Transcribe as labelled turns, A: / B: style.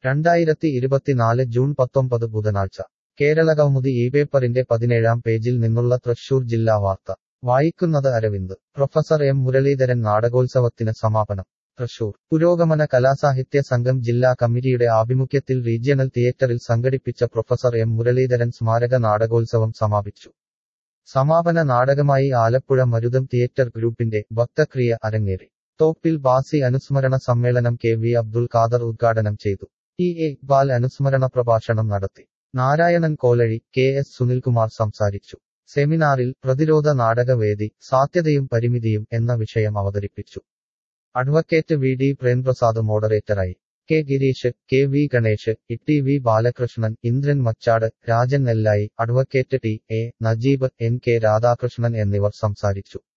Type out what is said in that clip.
A: രണ്ടായിരത്തി ഇരുപത്തിനാല് ജൂൺ പത്തൊമ്പത് ബുധനാഴ്ച കേരളകൗമുദി ഈ പേപ്പറിന്റെ പതിനേഴാം പേജിൽ നിന്നുള്ള തൃശൂർ ജില്ലാ വാർത്ത വായിക്കുന്നത് അരവിന്ദ് പ്രൊഫസർ എം മുരളീധരൻ നാടകോത്സവത്തിന് സമാപനം തൃശൂർ പുരോഗമന കലാസാഹിത്യ സംഘം ജില്ലാ കമ്മിറ്റിയുടെ ആഭിമുഖ്യത്തിൽ റീജിയണൽ തിയേറ്ററിൽ സംഘടിപ്പിച്ച പ്രൊഫസർ എം മുരളീധരൻ സ്മാരക നാടകോത്സവം സമാപിച്ചു സമാപന നാടകമായി ആലപ്പുഴ മരുതം തിയേറ്റർ ഗ്രൂപ്പിന്റെ ഭക്തക്രിയ അരങ്ങേറി തോപ്പിൽ ബാസി അനുസ്മരണ സമ്മേളനം കെ വി അബ്ദുൽ ഖാദർ ഉദ്ഘാടനം ചെയ്തു ടി എ ഇക്ബാൽ അനുസ്മരണ പ്രഭാഷണം നടത്തി നാരായണൻ കോലഴി കെ എസ് സുനിൽകുമാർ സംസാരിച്ചു സെമിനാറിൽ പ്രതിരോധ നാടകവേദി സാധ്യതയും പരിമിതിയും എന്ന വിഷയം അവതരിപ്പിച്ചു അഡ്വക്കേറ്റ് വി ഡി പ്രേംപ്രസാദ് മോഡറേറ്ററായി K Girish K V Ganesh E V Balakrishnan Indran Machad Rajan Nellayi advocate T A Najeeb N K Radhakrishnan എന്നിവർ സംസാരിച്ചു